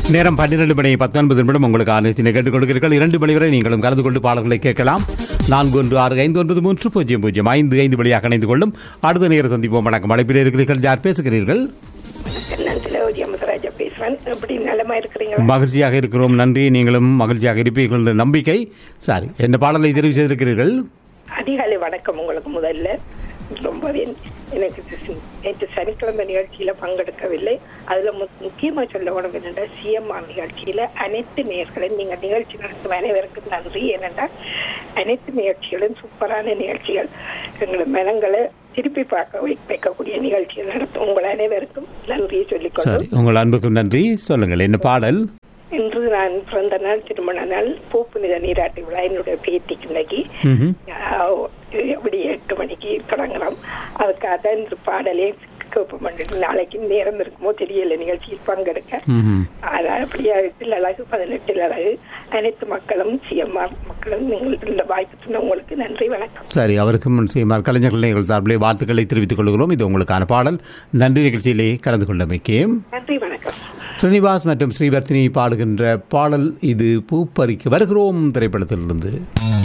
நேரம் பன்னிரண்டு மணி பத்தொன்பது நிமிடம் உங்களுக்கு ஆலோசனை கேட்டுக் கொடுக்கிறீர்கள் இரண்டு மணி வரை நீங்களும் கலந்து கொண்டு பாடல்களை கேட்கலாம் நான்கு ஒன்று ஆறு ஐந்து ஒன்பது மூன்று பூஜ்ஜியம் பூஜ்ஜியம் ஐந்து ஐந்து வழியாக இணைந்து கொள்ளும் அடுத்த நேரம் சந்திப்போம் வணக்கம் அழைப்பில் இருக்கிறீர்கள் யார் பேசுகிறீர்கள் நான் திலவதி அமுதராஜா பேசுறேன் எப்படி நலமா இருக்கிறீங்களா மகிழ்ச்சியாக இருக்கிறோம் நன்றி நீங்களும் மகிழ்ச்சியாக இருப்பீர்கள் என்ற நம்பிக்கை சாரி என்ன பாடலை தெரிவு செய்திருக்கிறீர்கள் அதிகாலை வணக்கம் உங்களுக்கு முதல்ல ரொம்பவே எனக்கு சி- நேற்று சனிக்கிழமை நிகழ்ச்சியில பங்கெடுக்கவில்லை அதுல மு- முக்கியமா சொல்ல உடம்பு என்னென்னா சிஎம்ஆர் நிகழ்ச்சியில அனைத்து நேர்களையும் நீங்க நிகழ்ச்சி நடத்தும் அனைவருக்கும் நன்றி ஏனென்றால் அனைத்து நிகழ்ச்சிகளும் சூப்பரான நிகழ்ச்சிகள் எங்களை மனங்களை திருப்பி பார்க்க வை- வைக்கக்கூடிய நிகழ்ச்சிகள் நடத்தும் உங்கள் அனைவருக்கும் நன்றியை சொல்லிக்கொள்ளும் சரி உங்கள் அன்புக்கும் நன்றி சொல்லுங்கள் என்ன பாடல் இன்று நான் பிறந்த நாள் திருமண நாள் பூப்புனித நீராட்டு விழா என்னுடைய பேத்திக்கு இன்னைக்கு ம்ஹும். ஆஹ், எப்படி எட்டு மணிக்கு தொடங்குறோம் அதுக்காக தான் இந்த பாடலே கேட்போம் நாளைக்கு நேரம் இருக்குமோ தெரியல நிகழ்ச்சியில் பங்கெடுக்க ம்ஹும். அதான் அப்படியா எட்டில் அழகு பதினெட்டில் அழகு அனைத்து மக்களும் சிஎம்ஆர் மக்களும் நீங்கள் இந்த வாய்ப்பு சொன்ன உங்களுக்கு நன்றி வணக்கம் சரி அவருக்கும் சீமார் கலைஞர்கள் நீங்கள் சார்பிலே வாழ்த்துக்களை தெரிவித்துக் கொள்கிறோம் இது உங்களுக்கான பாடல் நன்றி நிகழ்ச்சியிலே கலந்து கொண்டமைக்கு நன்றி வணக்கம் ஸ்ரீனிவாஸ் மற்றும் ஸ்ரீவர்த்தினி பாடுகின்ற பாடல் இது பூப்பறிக்கு வருகிறோம் திரைப்படத்திலிருந்து